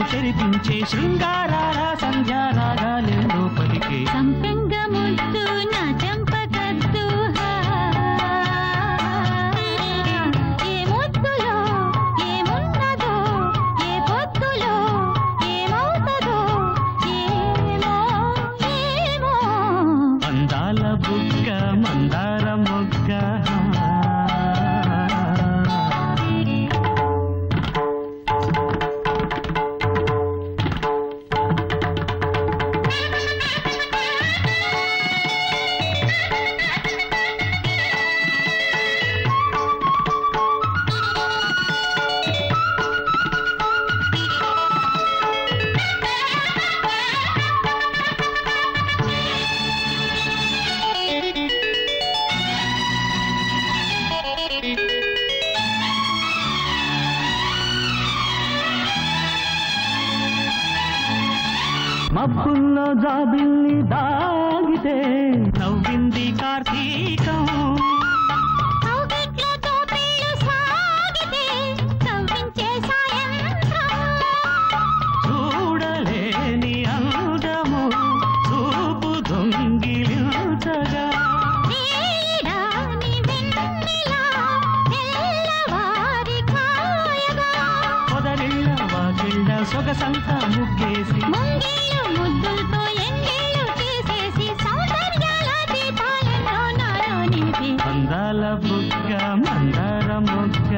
తెరిపించే శృంగారాల సంధ్యారాగాలెందో పలికే సంపెంగ ముద్దు నా చెంపకద్దు ఏ ముద్దులో ఏమున్నదో ఏ పొద్దులో ఏమవుతుందో ఏమో ఏమో అందాల బుగ్గ మందార మొగ్గ మబ్బుల్లో జాబిల్లి దాగితే నవ్వింది కార్తీకం కౌగిట్లతో పెళ్ళు సాగితే కవ్వించే సాయంత్రం చూడలేని అందము చూపు దొంగిలించగా వేయడాని వెన్నెలా తెల్లవారి కాయగా పొదరిళ్ళ వాకిళ్ళ సొగసంత ముగ్గేసి ముంగిళ్ళు ముద్దులతో ఎంగిళ్ళు చేసేసి సౌందర్యాల దీపాలెన్నో నాలో నింపి అందాల బుగ్గ మందార మొగ్గ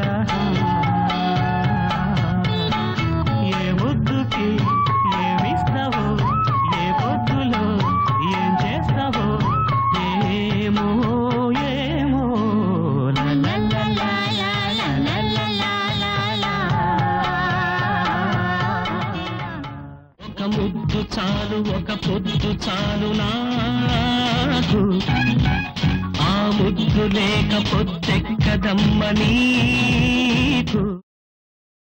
ఏ ముద్దుకి ఏమిస్తావో ఏ పొద్దులో ఏం చేస్తావో ఏమో ఏమో లా లా లా లా లా లా లా లా లా లా. ఒక ముద్దు చాలు ఒక పొద్దు చాలు నాకు ఆ ముద్దు లేక పొద్దెక్కదమ్మ నీకు